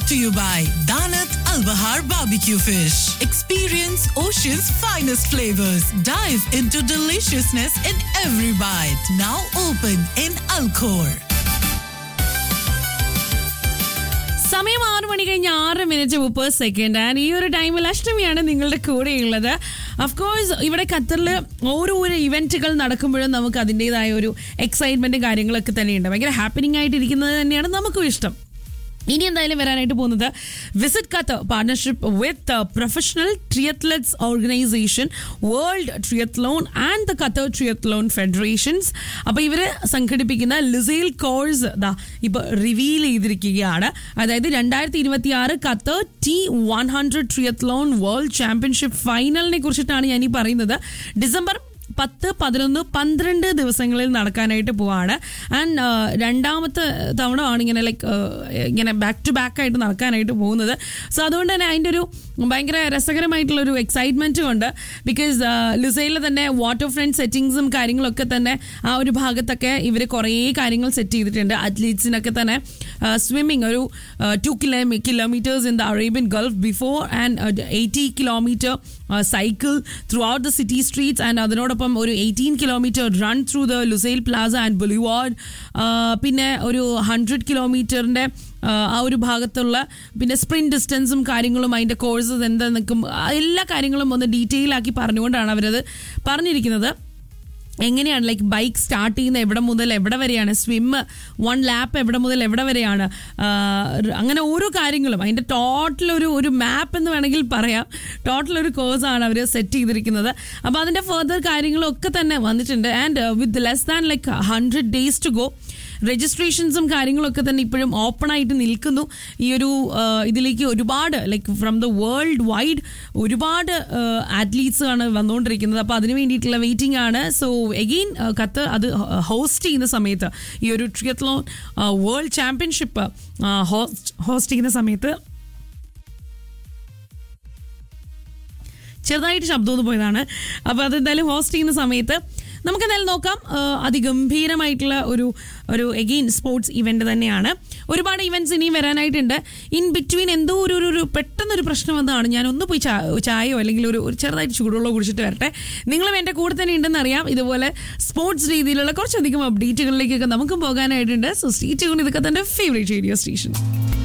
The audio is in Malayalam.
brought to you by Danat Al Bahar Barbecue Fish. Experience Ocean's finest flavors. Dive into deliciousness in every bite. Now open in Alcor. സമയം ആറ് മണി കഴിഞ്ഞ് ആറ് മിനിറ്റ് മുപ്പത് സെക്കൻഡ് ആൻഡ് ഈ ഒരു ടൈമിൽ അഷ്ടമിയാണ് നിങ്ങളുടെ കൂടെയുള്ളത് അഫ്കോഴ്സ് ഇവിടെ ഖത്തറിൽ ഓരോ ഓരോ ഇവന്റുകൾ നടക്കുമ്പോഴും നമുക്ക് അതിൻ്റെതായ ഒരു എക്സൈറ്റ്മെന്റും കാര്യങ്ങളൊക്കെ തന്നെയുണ്ട് ഭയങ്കര ഹാപ്പനിങ് ആയിട്ടിരിക്കുന്നത് തന്നെയാണ് നമുക്കും ഇഷ്ടം ഇനി എന്തായാലും വരാനായിട്ട് പോകുന്നത് visit Qatar partnership with professional triathletes organisation world triathlon and the Qatar triathlon federations അപ്പോൾ ഇവർ സംഘടിപ്പിക്കുന്ന ലിസൈൽ കോഴ്സ് ദാ ഇപ്പോൾ റിവീൽ ചെയ്തിരിക്കുകയാണ് അതായത് രണ്ടായിരത്തി ഇരുപത്തി ആറ് Qatar T one hundred triathlon world championship ഫൈനലിനെ കുറിച്ചിട്ടാണ് ഞാൻ ഈ പറയുന്നത് ഡിസംബർ പത്ത് പതിനൊന്ന് പന്ത്രണ്ട് ദിവസങ്ങളിൽ നടക്കാനായിട്ട് പോവാണ് ആൻഡ് രണ്ടാമത്തെ തവണ ആണ് ഇങ്ങനെ ലൈക്ക് ഇങ്ങനെ ബാക്ക് ടു ബാക്ക് ആയിട്ട് നടക്കാനായിട്ട് പോകുന്നത് സോ അതുകൊണ്ട് തന്നെ അതിൻ്റെ ഒരു ഭയങ്കര രസകരമായിട്ടുള്ള ഒരു എക്സൈറ്റ്മെൻറ്റും ഉണ്ട് ബിക്കോസ് ലുസൈലിൽ തന്നെ വാട്ടർ ഫ്രണ്ട് സെറ്റിങ്സും കാര്യങ്ങളൊക്കെ തന്നെ ആ ഒരു ഭാഗത്തൊക്കെ ഇവർ കുറേ കാര്യങ്ങൾ സെറ്റ് ചെയ്തിട്ടുണ്ട് അത്ലീറ്റ്സിനൊക്കെ തന്നെ സ്വിമ്മിങ് ഒരു two kilo kilometres in the Arabian Gulf before and eighty kilometre cycle throughout the city streets and അതിനോടൊപ്പം ഒരു eighteen kilometre run through the Lusail plaza and boulevard പിന്നെ ഒരു ഹൺഡ്രഡ് കിലോമീറ്ററിൻ്റെ ആ ഒരു ഭാഗത്തുള്ള പിന്നെ സ്പ്രിന്റ് ഡിസ്റ്റൻസും കാര്യങ്ങളും അതിൻ്റെ കോഴ്സസ് എന്താ നിൽക്കും എല്ലാ കാര്യങ്ങളും ഒന്ന് ഡീറ്റെയിൽ ആക്കി പറഞ്ഞുകൊണ്ടാണ് അവരത് പറഞ്ഞിരിക്കുന്നത് എങ്ങനെയാണ് ലൈക്ക് ബൈക്ക് സ്റ്റാർട്ട് ചെയ്യുന്ന എവിടെ മുതൽ എവിടെ വരെയാണ് സ്വിമ്മ് വൺ ലാപ്പ് എവിടെ മുതൽ എവിടെ വരെയാണ് അങ്ങനെ ഓരോ കാര്യങ്ങളും അതിൻ്റെ ടോട്ടൽ ഒരു ഒരു മാപ്പ് എന്ന് വേണമെങ്കിൽ പറയാം ടോട്ടൽ ഒരു കോഴ്സാണ് അവർ സെറ്റ് ചെയ്തിരിക്കുന്നത് അപ്പോൾ അതിൻ്റെ ഫർദർ കാര്യങ്ങളൊക്കെ തന്നെ വന്നിട്ടുണ്ട് and with less than like hundred days to go രജിസ്ട്രേഷൻസും കാര്യങ്ങളൊക്കെ തന്നെ ഇപ്പോഴും ഓപ്പൺ ആയിട്ട് നിൽക്കുന്നു ഈ ഒരു ഇതിലേക്ക് ഒരുപാട് like from the world wide ഒരുപാട് ആത്ലീറ്റ്സ് ആണ് വന്നുകൊണ്ടിരിക്കുന്നത് അപ്പോൾ അതിന് വേണ്ടിയിട്ടുള്ള വെയിറ്റിംഗ് ആണ് സോ എഗെയിൻ കത്ത് അത് ഹോസ്റ്റ് ചെയ്യുന്ന സമയത്ത് ഈ ഒരു ട്രിയത്ലോൺ വേൾഡ് ചാമ്പ്യൻഷിപ്പ് ഹോസ്റ്റ് ചെയ്യുന്ന സമയത്ത് ചെറുതായിട്ട് ശബ്ദം ഒന്ന് പോയതാണ് അപ്പോൾ അതെന്തായാലും ഹോസ്റ്റ് ചെയ്യുന്ന സമയത്ത് നമുക്ക് എന്തായാലും നോക്കാം അതിഗംഭീരമായിട്ടുള്ള ഒരു ഒരു എഗെയിൻ സ്പോർട്സ് ഇവന്റ് തന്നെയാണ് ഒരുപാട് ഇവന്റ്സ് ഇനിയും വരാനായിട്ടുണ്ട് ഇൻ ബിറ്റ്വീൻ എന്തോ ഒരു ഒരു പെട്ടെന്നൊരു പ്രശ്നം വന്നതാണ് ഞാൻ ഒന്ന് പോയി ചായയോ അല്ലെങ്കിൽ ഒരു ഒരു ചെറുതായിട്ട് ചൂടുവെള്ളമോ കുടിച്ചിട്ട് വരട്ടെ നിങ്ങളും എൻ്റെ കൂടെ തന്നെ ഉണ്ടെന്ന് അറിയാം ഇതുപോലെ സ്പോർട്സ് രീതിയിലുള്ള കുറച്ചധികം അപ്ഡേറ്റുകളിലേക്കൊക്കെ നമുക്കും പോകാനായിട്ടുണ്ട് സോ സ്റ്റേ ട്യൂൺ ഇതൊക്കെ തന്നെ ഫേവറേറ്റ് റേഡിയോ സ്റ്റേഷൻ